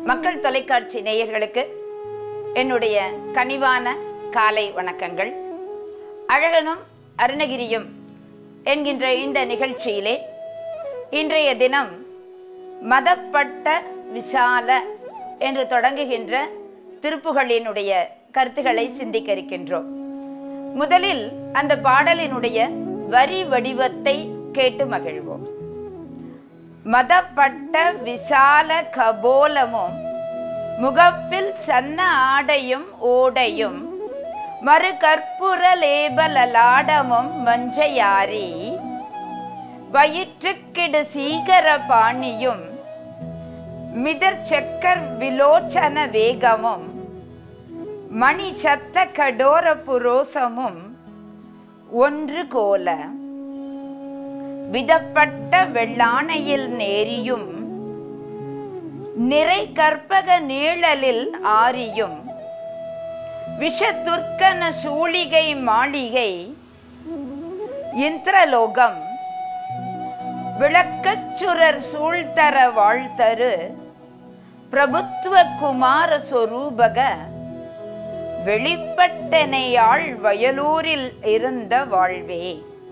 மக்கள் தொலைக்காட்சி நேயர்களுக்கு என்னுடைய கனிவான காலை வணக்கங்கள் அழகனும் அருணகிரியும் என்கின்ற இந்த நிகழ்ச்சியிலே இன்றைய தினம் மதப்பட்ட விசால என்று தொடங்குகின்ற திருப்புகளினுடைய கருத்துக்களை சிந்திக்க இருக்கின்றோம் முதலில் அந்த பாடலினுடைய வரி வடிவத்தை கேட்டு மகிழ்வோம் மதப்பட்ட விசால கபோலமும் முகப்பில் சன்ன ஆடையும் ஓடையும் மறு கற்புர லேபலலாடமும் மஞ்சையாரி வயிற்றுக்கிடு சீகர பாணியும் மிதர் செக்கர் விலோச்சன வேகமும் மணி சத்த கடோர புரோசமும் ஒன்று கோல விதப்பட்ட வெள்ளானையில் நேரியும் நிறை கற்பக நீழலில் ஆரியும் விஷதுர்க்கன சூழிகை மாளிகை இந்திரலோகம் விளக்கச்சுரர் சூழ்த்தர வாழ்த்தரு பிரபுத்துவ குமார சொரூபக வெளிப்பட்டனையாள் வயலூரில் இருந்த வாழ்வே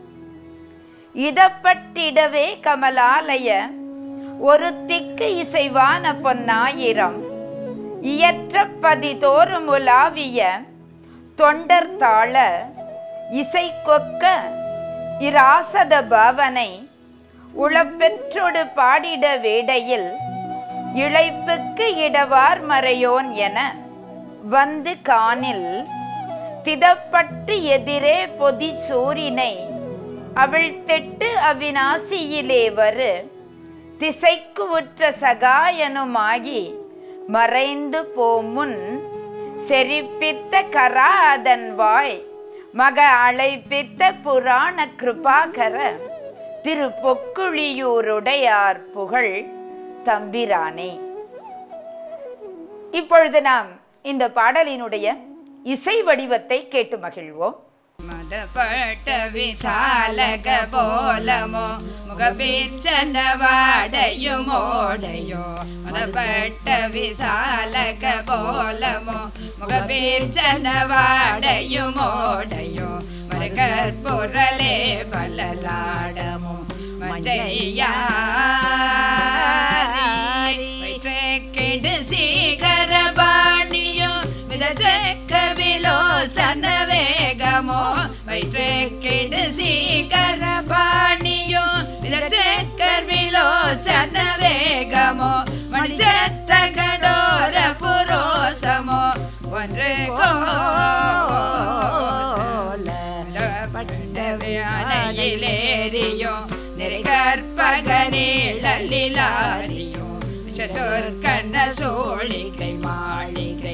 இதப்பட்டிடவே கமலாலய ஒரு திக்கு இசைவான பொன்னாயிரம் இயற்ற பதிதோறும் உலாவிய தொண்டர் தாழ இசை கொக்க இராசத பாவனை உளப்பெற்றொடு பாடிட வேடையில் இழைப்புக்கு இடவார் மறையோன் என வந்து காணில் திதப்பட்டு எதிரே பொதி சூரினை அவள் தெட்டு அவிநாசியிலே வரு திசைக்கு உற்ற சகாயனுமாகி மறைந்து போமுன் செரிப்பித்த கரா அதன் வாய் மக அழைப்பித்த புராண கிருபாகர திரு பொக்குழியூருடையார் புகழ் தம்பிரானே இப்பொழுது நாம் இந்த பாடலினுடைய இசை வடிவத்தை கேட்டு மகிழ்வோம் மதப்பட்ட விசாலக போலமோ முகபீச்சனவாடையும் ஓடையோ மதப்பட்ட விசாலக போலமோ முகபீச்சனவாடையும் ஓடையோ மறுகற்புரலே பலலாடமோ மஞ்சையாரி வயிற்றெடு சீகர பாணியோ மிதச்சக்க விலோசன வேகமோ வயிற்றெடு சீகர பாணியோ மிதச்சக்க விலோசன வேகமோ மணிச்சத்த கடோர புரோசமோ ஒன்று கோல பட்டவையானையிலேறியோ நிறைகற்பக நீழலிலாரியோ விஷதுர்க்கண்ண சோழிகை மாளிகை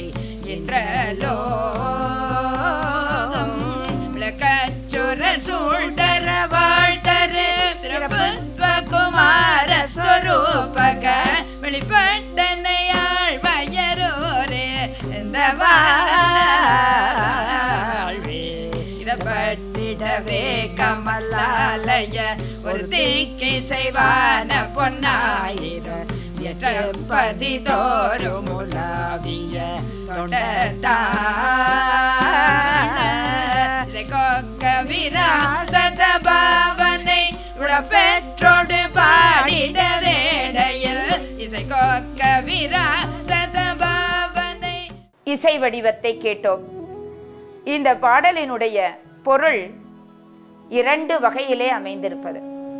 என்றலோகம் விளக்கச்சுர சூழ்தர வாழ்தரு பிரபுத்வ குமார ஸ்வரூபக வெளிப்பட்டனையாள் வயரோரே இந்த வாழ்வே இடப்பட்டிடவே கமலாலய ஒரு தீக்கை செய்வான பொன்னாயிர எட்டப்பதி தோறும் உலாவிய தொண்டத்தாழ கொக்க விராசத பாவனை உடப்பெற்றோடு பாடிட வேடையில் இசை கொக்க விராசத பாவனை இசை வடிவத்தை கேட்டோம் இந்த பாடலினுடைய பொருள் இரண்டு வகையிலே அமைந்திருப்பது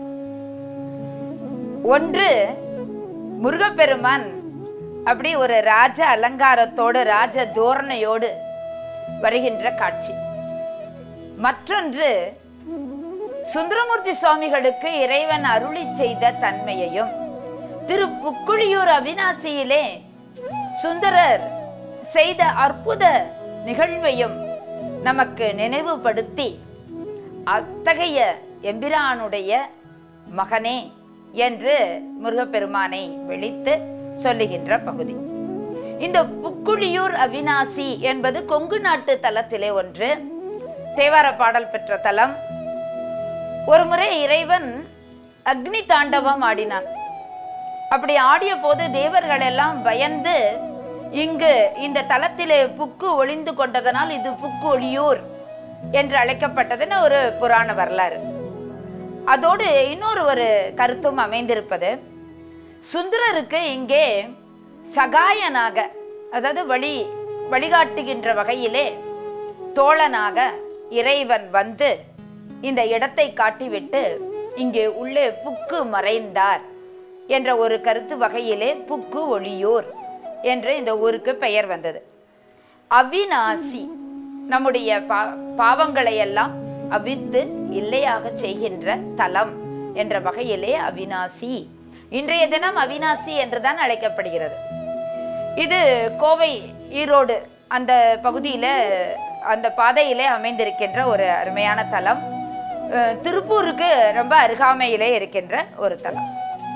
ஒன்று முருகப்பெருமான் அப்படி ஒரு ராஜ அலங்காரத்தோடு ராஜ தோரணையோடு வருகின்ற காட்சி மற்றொன்று சுந்தரமூர்த்தி சுவாமிகளுக்கு இறைவன் அருளி செய்த தன்மையையும் திரு புக்குழியூர் அவிநாசியிலே சுந்தரர் செய்த அற்புத நிகழ்வையும் நமக்கு நினைவுபடுத்தி அத்தகைய எம்பிரானுடைய மகனே என்று முருகப்பெருமானை விழித்து சொல்லுகின்ற பகுதி இந்த புக்குழியூர் அவிநாசி என்பது கொங்கு நாட்டு தலத்திலே ஒன்று தேவார பாடல் பெற்ற தலம் ஒரு முறை இறைவன் அக்னி தாண்டவம் ஆடினான் அப்படி ஆடிய போது தேவர்கள் எல்லாம் பயந்து இங்கு இந்த தலத்திலே புக்கு ஒளிந்து கொண்டதனால் இது புக்கு ஒளியூர் என்று அழைக்கப்பட்டதுன்னு ஒரு புராண வரலாறு அதோடு இன்னொரு ஒரு கருத்தும் அமைந்திருப்பது சுந்தரருக்கு இங்கே சகாயனாக அதாவது வழி வழிகாட்டுகின்ற வகையிலே தோழனாக இறைவன் வந்து இந்த இடத்தை காட்டிவிட்டு இங்கே உள்ளே புக்கு மறைந்தார் என்ற ஒரு கருத்து வகையிலே புக்கு ஒளியூர் என்று இந்த ஊருக்கு பெயர் வந்தது அவிநாசி நம்முடைய பா பாவங்களை எல்லாம் அவித்து இல்லையாக செய்கின்ற தலம் என்ற வகையிலே அவிநாசி இன்றைய தினம் அவிநாசி என்றுதான் அழைக்கப்படுகிறது இது கோவை ஈரோடு அந்த பகுதியில் அந்த பாதையிலே அமைந்திருக்கின்ற ஒரு அருமையான தலம் அஹ், திருப்பூருக்கு ரொம்ப அருகாமையிலே இருக்கின்ற ஒரு தலம்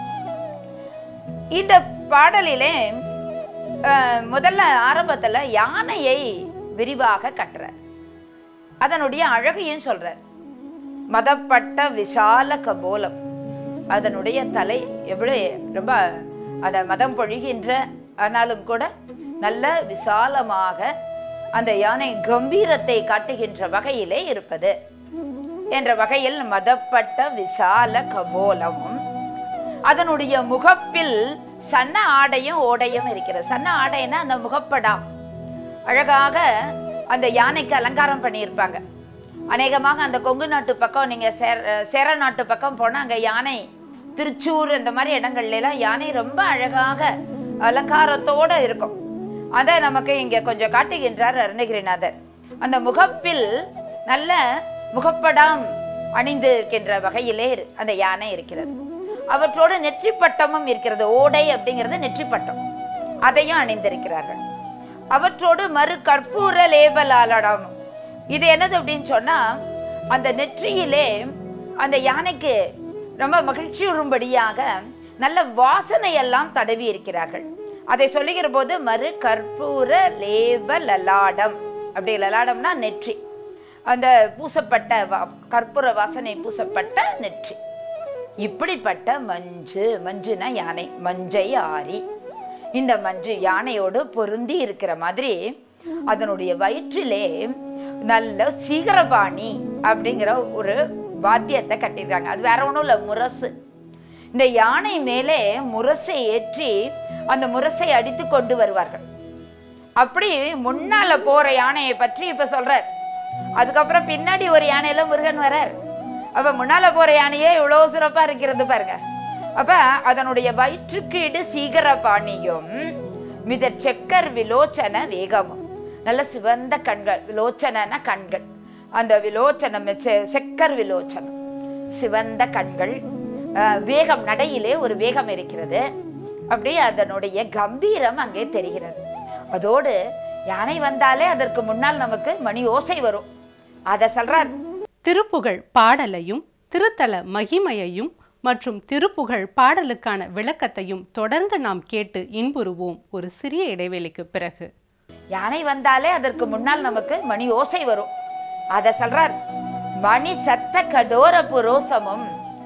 இந்த பாடலிலே அஹ், முதல்ல ஆரம்பத்துல யானையை விரிவாக கட்டுறார் அதனுடைய அழகையும் சொல்றார் மதப்பட்ட விசால கபோலம் அதனுடைய தலை எவ்வளவு ரொம்ப அத மதம் பொழிகின்ற ஆனாலும் கூட நல்ல விசாலமாக அந்த யானை கம்பீரத்தை காட்டுகின்ற வகையிலே இருப்பது என்ற வகையில் மதப்பட்ட விசால கபோலமும் அதனுடைய முகப்பில் சன்ன ஆடையும் ஓடையும் இருக்கிறது சன்ன ஆடைன்னா அந்த முகப்படாம் அழகாக அந்த யானைக்கு அலங்காரம் பண்ணியிருப்பாங்க அநேகமாக அந்த கொங்கு நாட்டு பக்கம் நீங்கள் சேர சேர நாட்டு பக்கம் போனால் அங்கே யானை திருச்சூர் இந்த மாதிரி இடங்கள்ல எல்லாம் யானை ரொம்ப அழகாக அலங்காரத்தோட இருக்கும் அதை நமக்கு இங்கே கொஞ்சம் காட்டுகின்றார் அருணகிரிநாதர் அந்த முகப்பில் நல்ல முகப்படாம் அணிந்து இருக்கின்ற வகையிலே இரு- அந்த யானை இருக்கிறது அவற்றோடு நெற்றி பட்டமும் இருக்கிறது ஓடை அப்படிங்கிறது நெற்றி பட்டம் அதையும் அணிந்திருக்கிறார்கள் அவற்றோடு மறு கற்பூர லேபலாலடம் இது என்னது அப்படின்னு சொன்னா அந்த நெற்றியிலே அந்த யானைக்கு ரொம்ப மகிழ்ச்சியுறும்படியாக நல்ல வாசனை எல்லாம் தடவி இருக்கிறார்கள் அதை சொல்லுகிற போது மறு கற்பூர லேப லலாடம் அப்படி லலாடம்னா நெற்றி அந்த பூசப்பட்ட வா- கற்பூர வாசனை பூசப்பட்ட நெற்றி இப்படிப்பட்ட மஞ்சு மஞ்சுனா யானை மஞ்சை ஆரி இந்த மஞ்சு யானையோடு பொருந்தி இருக்கிற மாதிரி அதனுடைய வயிற்றிலே நல்ல சீகரபாணி அப்படிங்கிற ஒரு வாத்தியத்தை கட்டியிருக்காங்க அது வேற ஒன்றும் இல்லை முரசு இந்த யானை மேலே முரசை ஏற்றி அந்த முரசை அடித்து கொண்டு வருவார்கள் அப்படி முன்னால போற யானையை பற்றி இப்ப சொல்றார் அதுக்கப்புறம் பின்னாடி ஒரு யானையில முருகன் வரார் அப்ப முன்னால போற யானையே இவ்வளவு சிறப்பா இருக்கிறது பாருங்க அப்ப அதனுடைய வயிற்றுக்கீடு சீகர பாணியும் மித செக்கர் விலோச்சன வேகமும் நல்ல சிவந்த கண்கள் விலோச்சனன கண்கள் அந்த விலோச்சனம் செ- செக்கர் விலோச்சனம் சிவந்த கண்கள் அஹ், வேகம் நடையிலே ஒரு வேகம் இருக்கிறது அப்படியே அதனுடைய கம்பீரம் அங்கே தெரிகிறது அதோடு யானை வந்தாலே அதற்கு முன்னால் நமக்கு மணி ஓசை வரும் அதை சொல்றார் திருப்புகழ் பாடலையும் திருத்தல மகிமையையும் மற்றும் திருப்புகழ் பாடலுக்கான விளக்கத்தையும் தொடர்ந்து நாம் கேட்டு இன்புறுவோம் ஒரு சிறிய இடைவேளைக்கு பிறகு யானை வந்தாலே அதற்கு முன்னால் நமக்கு மணி ஓசை வரும் அதை சொல்றார் மணி சத்த கடோர புரோசமும்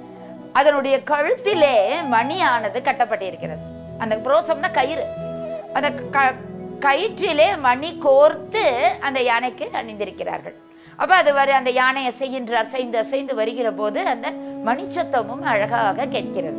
அதனுடைய கழுத்திலே மணியானது கட்டப்பட்டிருக்கிறது அந்த புரோசம்னா கயிறு அந்த க- கயிற்றிலே மணி கோர்த்து அந்த யானைக்கு அணிந்திருக்கிறார்கள் அப்ப அது வர அந்த யானை அசைகின்ற அசைந்து அசைந்து வருகிற போது அந்த மணிச்சத்தமும் அழகாக கேட்கிறது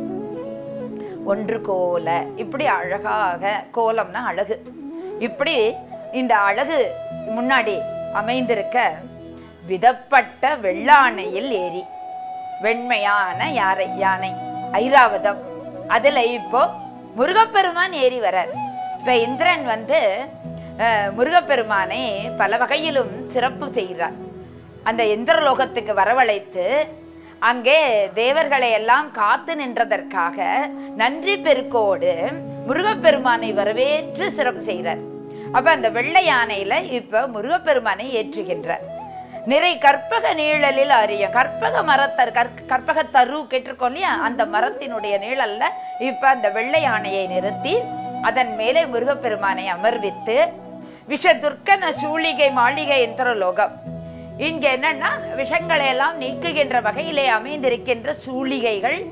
ஒன்று கோல இப்படி அழகாக கோலம்னா அழகு இப்படி இந்த அழகு முன்னாடி அமைந்திருக்க விதப்பட்ட வெள்ளானையில் ஏறி வெண்மையான யாரை யானை ஐராவதம் அதுல இப்போ முருகப்பெருமான் ஏறி வரார் இப்ப இந்திரன் வந்து அஹ், முருகப்பெருமானை பல வகையிலும் சிறப்பு செய்கிறார் அந்த இந்திரலோகத்துக்கு வரவழைத்து அங்கே தேவர்களை எல்லாம் காத்து நின்றதற்காக நன்றி பெருக்கோடு முருகப்பெருமானை வரவேற்று சிறப்பு செய்கிறார் அப்ப அந்த வெள்ளை யானையில இப்ப முருகப்பெருமானை ஏற்றுகின்றார் நிறை கற்பக நீழலில் அறியும் கற்பக மரத்தர் கற் கற்பக தரு கேட்டிருக்கோம் இல்லையா அந்த மரத்தினுடைய நீழல்ல இப்ப அந்த வெள்ளை யானையை நிறுத்தி அதன் மேலே முருகப்பெருமானை அமர்வித்து விஷ துர்க்கன சூழிகை மாளிகை இந்திரலோகம் இங்க என்னன்னா விஷங்களை எல்லாம் நீக்குகின்ற வகையிலே அமைந்திருக்கின்ற சூழிகைகள்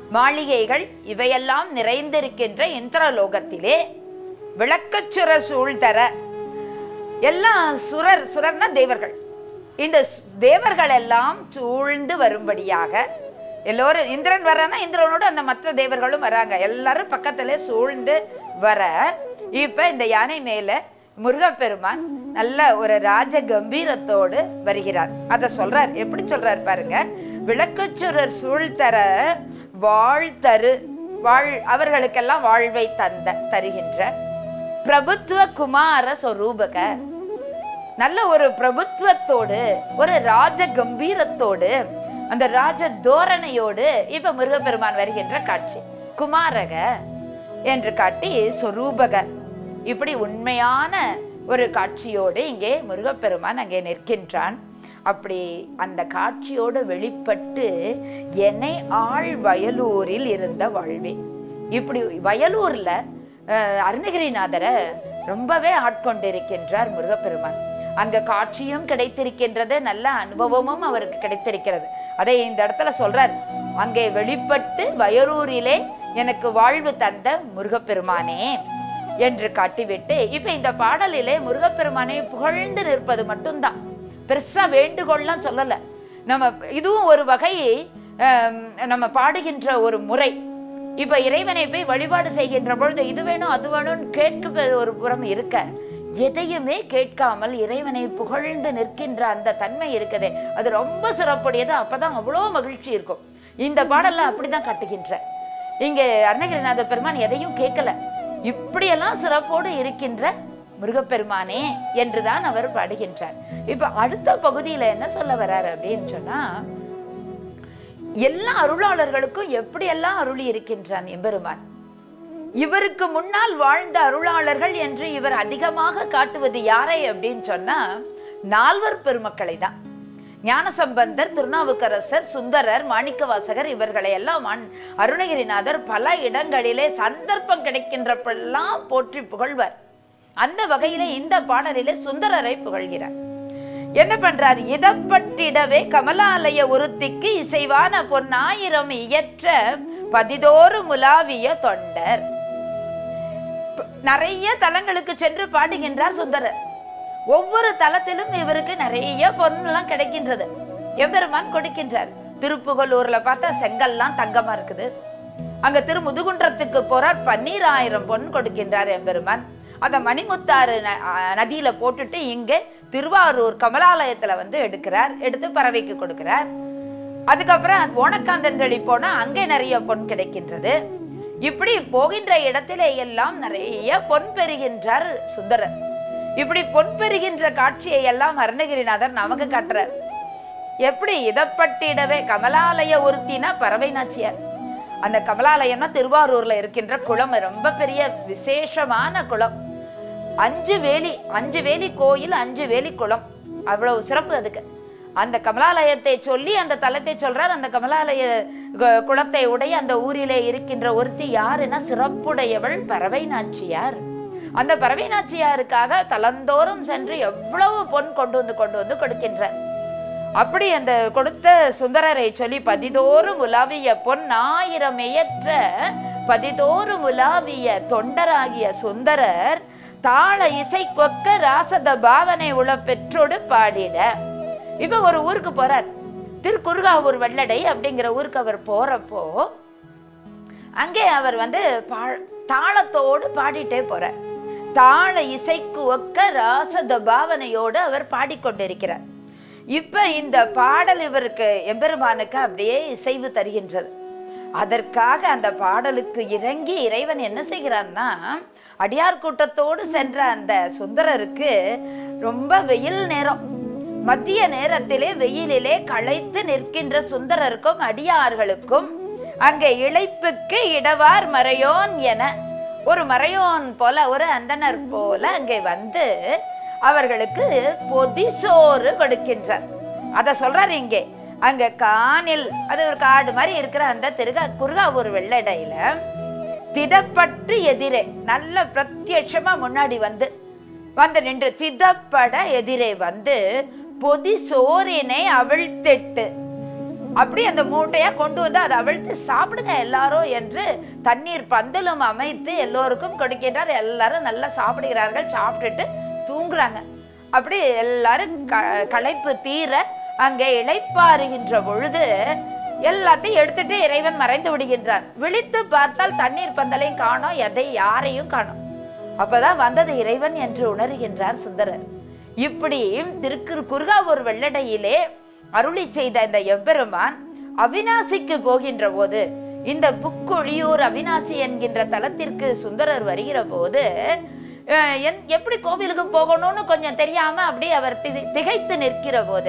மாளிகைகள் இவையெல்லாம் நிறைந்திருக்கின்ற இந்திரலோகத்திலே விளக்கச்சுரர் சூழ்தர எல்லாம் சுரர் சுரர்னா தேவர்கள் இந்த ஸ்- தேவர்கள் எல்லாம் சூழ்ந்து வரும்படியாக எல்லோரும் இந்திரன் வரானா இந்திரனோட அந்த மற்ற தேவர்களும் வராங்க எல்லாரும் பக்கத்துல சூழ்ந்து வர இப்ப இந்த யானை மேல முருகப்பெருமான் நல்ல ஒரு ராஜ கம்பீரத்தோடு வருகிறார் அத சொல்றார் எப்படி சொல்றார் பாருங்க விளக்குச்சுரர் சூழ்தர வாழ் தரு வாழ் அவர்களுக்கெல்லாம் வாழ்வை தந்த தருகின்ற பிரபுத்துவ குமார சொரூபக நல்ல ஒரு பிரபுத்துவத்தோடு ஒரு ராஜ கம்பீரத்தோடு அந்த ராஜ தோரணையோடு இப்ப முருகப்பெருமான் வருகின்ற காட்சி குமாரக என்று காட்டி சொரூபக இப்படி உண்மையான ஒரு காட்சியோடு இங்கே முருகப்பெருமான் அங்கே நிற்கின்றான் அப்படி அந்த காட்சியோடு வெளிப்பட்டு என்னை ஆள் வயலூரில் இருந்த வாழ்வே இப்படி வயலூர்ல அஹ், அருணகிரிநாதரை ரொம்பவே ஆட்கொண்டிருக்கின்றார் முருகப்பெருமான் அங்க காட்சியும் கிடைத்திருக்கின்றது நல்ல அனுபவமும் அவருக்கு கிடைத்திருக்கிறது அதை இந்த இடத்துல சொல்றார் அங்கே வெளிப்பட்டு வயலூரிலே எனக்கு வாழ்வு தந்த முருகப்பெருமானே என்று காட்டிவிட்டு இப்ப இந்த பாடலிலே முருகப்பெருமானை புகழ்ந்து நிற்பது மட்டும்தான் பெருசா வேண்டுகோள்லாம் சொல்லல நம்ம இதுவும் ஒரு வகை ஆம், நம்ம பாடுகின்ற ஒரு முறை இப்ப இறைவனை போய் வழிபாடு செய்கின்ற பொழுது இது வேணும் அது வேணும்னு கேட்க ஒரு புறம் இருக்க எதையுமே கேட்காமல் இறைவனை புகழ்ந்து நிற்கின்ற அந்த தன்மை இருக்குதே அது ரொம்ப சிறப்புடையது அப்பதான் அவ்வளோ மகிழ்ச்சி இருக்கும் இந்த பாடல்ல அப்படிதான் காட்டுகின்ற இங்க அருணகிரிநாத பெருமான் எதையும் கேட்கல இப்படியெல்லாம் சிறப்போடு இருக்கின்ற முருகப்பெருமானே என்றுதான் அவர் பாடுகின்றார் இப்ப அடுத்த பகுதியில என்ன சொல்ல வர்றாரு அப்படின்னு சொன்னா எல்லா அருளாளர்களுக்கும் எப்படியெல்லாம் அருளி இருக்கின்றான் எம்பெருமான் இவருக்கு முன்னால் வாழ்ந்த அருளாளர்கள் என்று இவர் அதிகமாக காட்டுவது யாரை அப்படின்னு சொன்னா நால்வர் பெருமக்களை தான் ஞானசம்பந்தர் திருநாவுக்கரசர் சுந்தரர் மாணிக்கவாசகர் இவர்களை எல்லாம் ஆண்- அருணகிரிநாதர் பல இடங்களிலே சந்தர்ப்பம் கிடைக்கின்றப்பெல்லாம் போற்றி புகழ்வர் அந்த வகையில இந்த பாடலிலே சுந்தரரை புகழ்கிறார் என்ன பண்றார் இதப்பட்டிடவே கமலாலய ஒருத்திக்கு இசைவான பொன்னாயிரம் இயற்ற பதிதோறு முலாவிய தொண்டர் ப- நிறைய தலங்களுக்கு சென்று பாடுகின்றார் சுந்தரர் ஒவ்வொரு தலத்திலும் இவருக்கு நிறைய பொருள்லாம் கிடைக்கின்றது எம்பெருமான் கொடுக்கின்றார் திருப்புகலூர்ல பார்த்தா செங்கல்லாம் தங்கமா இருக்குது அங்க திருமுதுகுன்றத்துக்கு போறார் பன்னீராயிரம் பொன் கொடுக்கின்றார் எம்பெருமான் அத மணிமுத்தாறு ந- ஆ, நதியில போட்டுட்டு இங்கே திருவாரூர் கமலாலயத்துல வந்து எடுக்கிறார் எடுத்து பறவைக்கு கொடுக்கிறார் அதுக்கப்புறம் ஓணக்காந்தன்களி போனா அங்கே நிறைய பொன் கிடைக்கின்றது இப்படி போகின்ற இடத்திலே எல்லாம் நிறைய பொன் பெறுகின்றார் சுந்தரர் இப்படி பொன் பெறுகின்ற காட்சியை எல்லாம் அருணகிரிநாதர் நமக்கு காட்டுறார் எப்படி இதப்பட்டிடவே கமலாலய ஒருத்தினா பறவை நாச்சியார் அந்த கமலாலயம்னா திருவாரூர்ல இருக்கின்ற குளம் ரொம்ப பெரிய விசேஷமான குளம் அஞ்சு வேலி அஞ்சு வேலி கோயில் அஞ்சு வேலி குளம் அவ்வளவு சிறப்பு அதுக்கு அந்த கமலாலயத்தை சொல்லி அந்த தலத்தை சொல்றார் அந்த கமலாலய கு- குளத்தை உடைய அந்த ஊரிலே இருக்கின்ற ஒருத்தி யாருன்னா சிறப்புடையவள் பறவை நாச்சியார் அந்த பறவை நாச்சியாருக்காக தலந்தோறும் சென்று எவ்வளவு பொன் கொண்டு வந்து கொண்டு வந்து கொடுக்கின்றார் அப்படி அந்த கொடுத்த சுந்தரரை சொல்லி பதிதோறும் உலாவிய பொன் ஆயிரம் இயற்ற பதிதோறும் உலாவிய தொண்டராகிய சுந்தரர் தாள இசை கொக்க ராசத பாவனை உள பெற்றோடு பாடிட இப்ப ஒரு ஊருக்கு போறார் திருக்குறுகாவூர் வெள்ளடை அப்படிங்கிற ஊருக்கு அவர் போறப்போ அங்கே அவர் வந்து பா- தாளத்தோடு பாடிட்டே போறார் தாள இசைக்கு ஒக்க ராசத பாவனையோடு அவர் பாடிக்கொண்டிருக்கிறார் இப்ப இந்த பாடல் இவருக்கு எம்பெருமானுக்கு அப்படியே இசைவு தருகின்றது அதற்காக அந்த பாடலுக்கு இறங்கி இறைவன் என்ன செய்கிறான்னா அடியார் கூட்டத்தோடு சென்ற அந்த சுந்தரருக்கு ரொம்ப வெயில் நேரம் மத்திய நேரத்திலே வெயிலிலே களைத்து நிற்கின்ற சுந்தரருக்கும் அடியார்களுக்கும் அங்கே இளைப்புக்கு இடவார் மறையோன் என ஒரு மறையோன் போல ஒரு அந்தணர் போல அங்கே வந்து அவர்களுக்கு பொதிசோறு கொடுக்கின்றார் அத சொல்றாரு இங்கே அங்க காணில் அது ஒரு காடு மாதிரி இருக்கிற அந்த திருகா குருகாவூர் வெள்ளடையில திதப்பட்டு எதிரே நல்ல பிரத்யட்சமா முன்னாடி வந்து வந்து நின்று திதப்பட எதிரே வந்து பொதி சோறினை அவிழ்த்திட்டு அப்படி அந்த மூட்டையா கொண்டு வந்து அதை அவிழ்த்து சாப்பிடுங்க எல்லாரும் என்று தண்ணீர் பந்தலும் அமைத்து எல்லோருக்கும் கொடுக்கின்றார் எல்லாரும் நல்லா சாப்பிடுகிறார்கள் சாப்பிட்டுட்டு தூங்குறாங்க அப்படி எல்லாரும் க- களைப்பு தீர அங்கே இளைப்பாறுகின்ற பொழுது எல்லாத்தையும் எடுத்துட்டு இறைவன் மறைந்து விடுகின்றார் விழித்து பார்த்தால் தண்ணீர் பந்தலையும் காணோம் எதை யாரையும் காணோம் அப்பதான் வந்தது இறைவன் என்று உணர்கின்றார் சுந்தரர் இப்படி திருக்கு குருகாவூர் வெள்ளடையிலே அருளி செய்த இந்த எம்பெருமான் அவினாசிக்கு போகின்ற போது இந்த புக்குழியூர் அவினாசி என்கின்ற தலத்திற்கு சுந்தரர் வருகிற போது அஹ், என்- எப்படி கோவிலுக்கு போகணும்னு கொஞ்சம் தெரியாம அப்படி அவர் திகை- திகைத்து நிற்கிற போது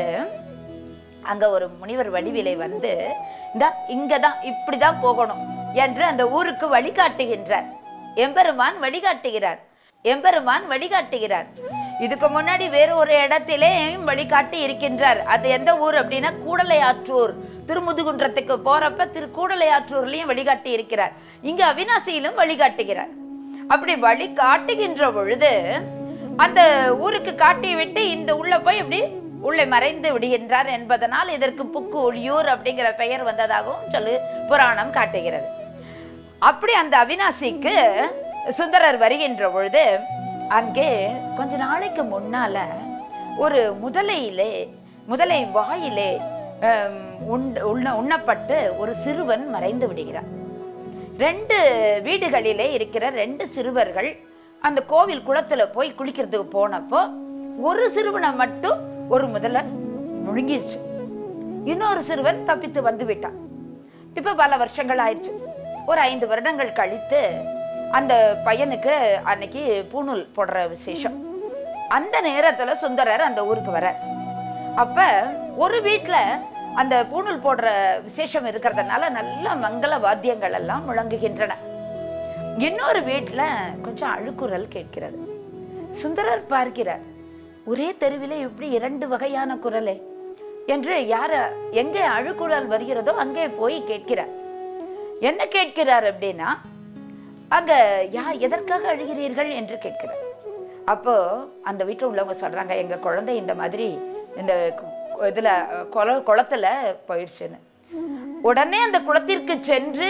அங்க ஒரு முனிவர் வடிவிலை வந்து இந்த இங்கதான் இப்படிதான் போகணும் என்று அந்த ஊருக்கு வழிகாட்டுகின்றார் எம்பெருமான் வழிகாட்டுகிறார் எம்பெருமான் வழிகாட்டுகிறார் இதுக்கு முன்னாடி வேறு ஒரு இடத்திலேயும் வழிகாட்டி இருக்கின்றார் அது எந்த ஊர் அப்படின்னா கூடலையாற்றூர் திருமுதுகுன்றத்துக்கு போறப்ப திரு கூடலையாற்றூர்லயும் வழிகாட்டி இருக்கிறார் இங்க அவினாசியிலும் வழிகாட்டுகிறார் அப்படி வழி காட்டுகின்ற பொழுது அந்த ஊருக்கு காட்டி விட்டு இந்த உள்ள போய் இப்படி உள்ளே மறைந்து விடுகின்றார் என்பதனால் இதற்கு புக்கு ஒளியூர் அப்படிங்கிற பெயர் வந்ததாகவும் சொல்லு புராணம் காட்டுகிறது அப்படி அந்த அவினாசிக்கு சுந்தரர் வருகின்ற பொழுது அங்கே கொஞ்ச நாளைக்கு முன்னால ஒரு முதலையிலே முதலை வாயிலே ஹம், உண்ட- உண்ண உண்ணப்பட்டு ஒரு சிறுவன் மறைந்து விடுகிறார் ரெண்டு வீடுகளிலே இருக்கிற ரெண்டு சிறுவர்கள் அந்த கோவில் குளத்துல போய் குளிக்கிறதுக்கு போனப்போ ஒரு சிறுவனை மட்டும் ஒரு முதல்ல முழுங்கிருச்சு இன்னொரு சிறுவன் தப்பித்து வந்து விட்டான் இப்ப பல வருஷங்கள் ஆயிடுச்சு ஒரு ஐந்து வருடங்கள் கழித்து அந்த பையனுக்கு அன்னைக்கு பூணூல் போடுற விசேஷம் அந்த நேரத்துல சுந்தரர் அந்த ஊருக்கு வர அப்ப ஒரு வீட்ல அந்த பூணூல் போடுற விசேஷம் இருக்கிறதுனால நல்ல மங்கள வாத்தியங்கள் எல்லாம் முழங்குகின்றன இன்னொரு வீட்ல கொஞ்சம் அழுக்குரல் கேட்கிறது சுந்தரர் பார்க்கிறார் ஒரே தெருவிலே இப்படி இரண்டு வகையான குரலே என்று யார எங்கே அழுக்குரல் வருகிறதோ அங்கே போய் கேட்கிறார் என்ன கேட்கிறார் அப்படின்னா அங்க யா எதற்காக அழுகிறீர்கள் என்று கேட்கிறார் அப்போ அந்த வீட்டில் உள்ளவங்க சொல்றாங்க எங்க குழந்தை இந்த மாதிரி இந்த கு- இதுல குள குளத்துல போயிடுச்சுன்னு உடனே அந்த குளத்திற்கு சென்று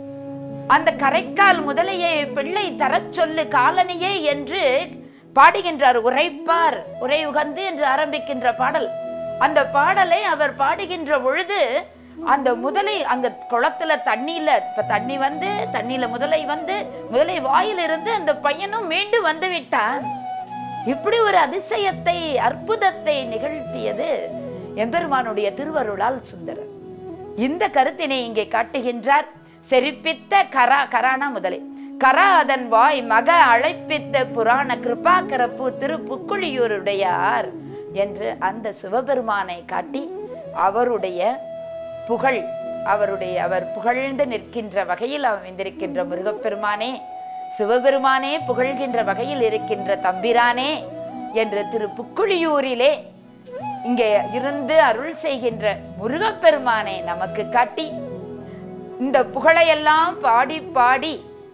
அந்த கரைக்கால் முதலையை பிள்ளை தரச் சொல்லு காலனியே என்று பாடுகின்றார் உரைப்பார் உரை உகந்து என்று ஆரம்பிக்கின்ற பாடல் அந்த பாடலை அவர் பாடுகின்ற பொழுது அந்த முதலை அங்க குளத்துல தண்ணியில இப்ப தண்ணி வந்து தண்ணியில முதலை வந்து முதலை வாயிலிருந்து அந்த பையனும் மீண்டு வந்து விட்டான் இப்படி ஒரு அதிசயத்தை அற்புதத்தை நிகழ்த்தியது எம்பெருமானுடைய திருவருளால் சுந்தரர் இந்த கருத்தினை இங்கே காட்டுகின்றார் செரிப்பித்த கரா கரானா முதலை கரா அதன் வாய் மக அழைப்பித்த புராண கிருபாகரப்பு திரு புக்குழியூருடையார் என்று அந்த சிவபெருமானை காட்டி அவருடைய புகழ் அவருடைய அவர் புகழ்ந்து நிற்கின்ற வகையில் அமைந்திருக்கின்ற முருகப்பெருமானே சிவபெருமானே புகழ்கின்ற வகையில் இருக்கின்ற தம்பிரானே என்று திரு புக்குழியூரிலே இங்கே இருந்து அருள் செய்கின்ற முருகப்பெருமானை நமக்கு காட்டி இந்த புகழையெல்லாம் பாடி பாடி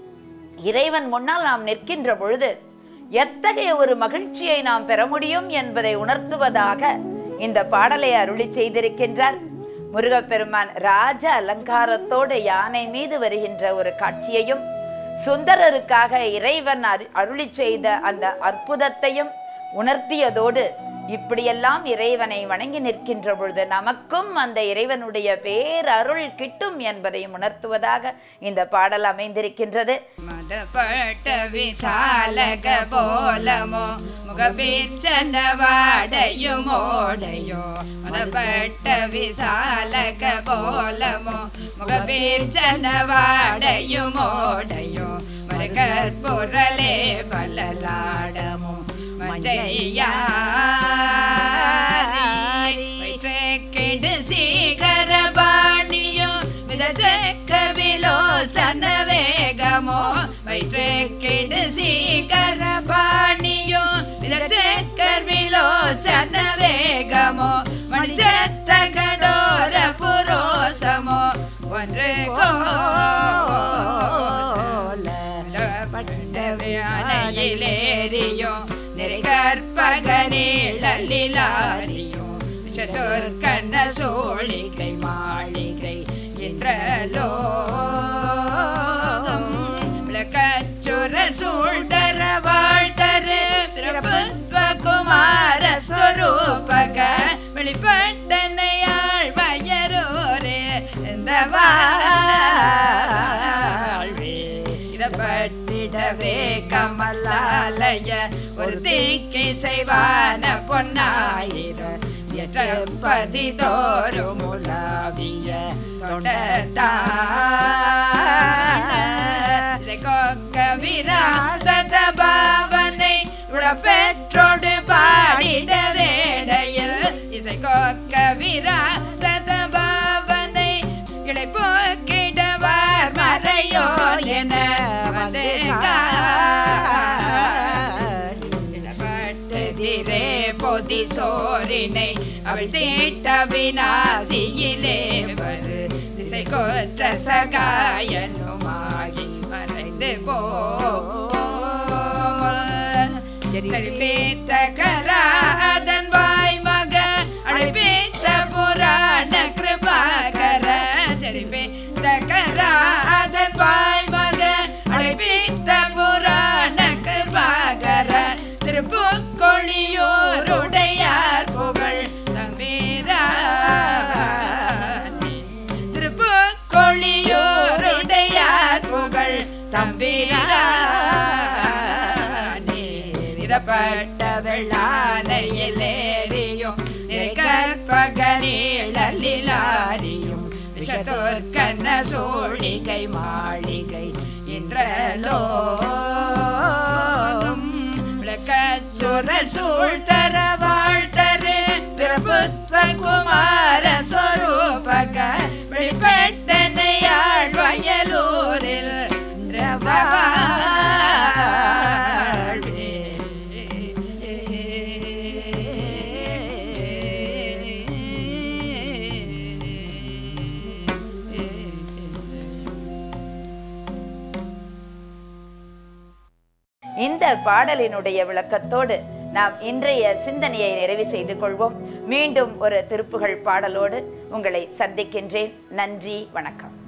இறைவன் முன்னால் நாம் நிற்கின்ற பொழுது எத்தகைய ஒரு மகிழ்ச்சியை நாம் பெற முடியும் என்பதை உணர்த்துவதாக இந்த பாடலை அருளி செய்திருக்கின்றார் முருகப்பெருமான் ராஜ அலங்காரத்தோடு யானை மீது வருகின்ற ஒரு காட்சியையும் சுந்தரருக்காக இறைவன் அரு- அருளி செய்த அந்த அற்புதத்தையும் உணர்த்தியதோடு இப்படியெல்லாம் இறைவனை வணங்கி நிற்கின்ற பொழுது நமக்கும் அந்த இறைவனுடைய பேரருள் கிட்டும் என்பதையும் உணர்த்துவதாக இந்த பாடல் அமைந்திருக்கின்றது மதப்பட்ட விசாலக போலமோ முகபீச்சன வாடையும் ஓடையோ மதப்பட்ட விசாலக போலமோ முகபீச்சன வாடையும் ஓடையோ மறுகற்புரலே பலலாடமோ மஞ்சையாரி வயிற்றெடு சீகரபாணியோ மிதச்சக்க விலோசன வேகமோ வயிற்றெடு சீகரபாணியோ மிதச்சக்க விலோசன வேகமோ மணிச்சத்த கடோர புரோசமோ ஒன்று கோல பட்டவையானையிலேறியோ நெறிகற்பக நீழலிலாரியோ விஷத்தோர்கண்ண சோழிகை மாளிகை என்றலோகம் விளக்கச்சுர சூழ்தர வாழ்தரு பிரபுத்வ குமார ஸ்வரூபக வெளிப்பட்டனையாள் வயரோரே இந்த வாழ்வே இடப்பட்டிடவே கமலாலய ஒரு தீக்கை செய்வான பொன்னாயிர எட்டப்பதி தோறும் உலாவிய தொண்டத்தாக்க விராசத பாவனை உடப்பெற்றோடு பாடிட வேடையில் இசை கோக்க விராசத பாவனை கிடைப்போக்கிடவார் மறையோ என வந்து பட்டதிரே பொதி சோரினை அவள் தீட்ட வினாசியிலே வரு திசை கோற்ற சகாயனுமாகி மறைந்து போ செழிப்பேத்த கராதன் வாய் மக அழைப்பேத்த புராண கிருபாகர செழிப்பேத்த கராதன் வாய் மக அழைப்பேத்த புராண கிருபாகர திருப்புக்கொழியோருடையார் புகழ் தம்பீரா திருப்புக்கொழியோருடையார் புகழ் தம்பீரானே விரப்பட்ட வெள்ளானையிலேறியும் கற்பக நீழலிலாரியும் விஷத்தோர்கண்ண சோழிகை மாளிகை இன்றலோகம் விளக்கச்சுர சூழ்த்தர வாழ்த்தரு பிரபுத்வ குமார சொரூபக வெளிப்பட்டனையாள் வயலூரில் இந்த பாடலினுடைய விளக்கத்தோடு நாம் இன்றைய சிந்தனையை நிறைவு செய்து கொள்வோம் மீண்டும் ஒரு திருப்புகழ் பாடலோடு உங்களை சந்திக்கின்றேன் நன்றி வணக்கம்